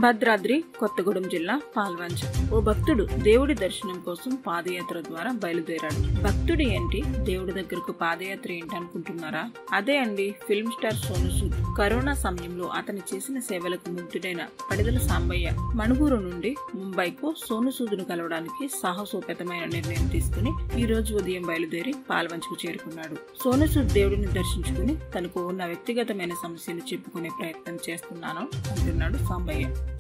భద్రాద్రి కొత్తగూడెం జిల్లా పాల్వంచ ఓ భక్తుడు దేవుడి దర్శనం కోసం పాదయాత్ర ద్వారా బయలుదేరాడు భక్తుడు ఏంటి దేవుడి దగ్గరకు పాదయాత్ర ఏంటి అనుకుంటున్నారా అదే అండి film star Sonu Sood corona సమయంలో అతను చేసిన సేవలకు ముగ్ధుడైన పడిదల సాంబయ్య మణుగూరు నుండి ముంబైకు సోను సూదును కలవడానికి సాహసోపేతమైన నిర్ణయం తీసుకుని ఈ రోజు ఉదయం బయలుదేరి పాల్వంచకు చేరుకున్నాడు సోను సూద్ దేవుడిని దర్శించుకుని తనకు ఉన్న వ్యక్తిగతమైన సమస్యను చెప్పుకునే ప్రయత్నం చేస్తున్నాను అంటున్నాడు సాంబయ్య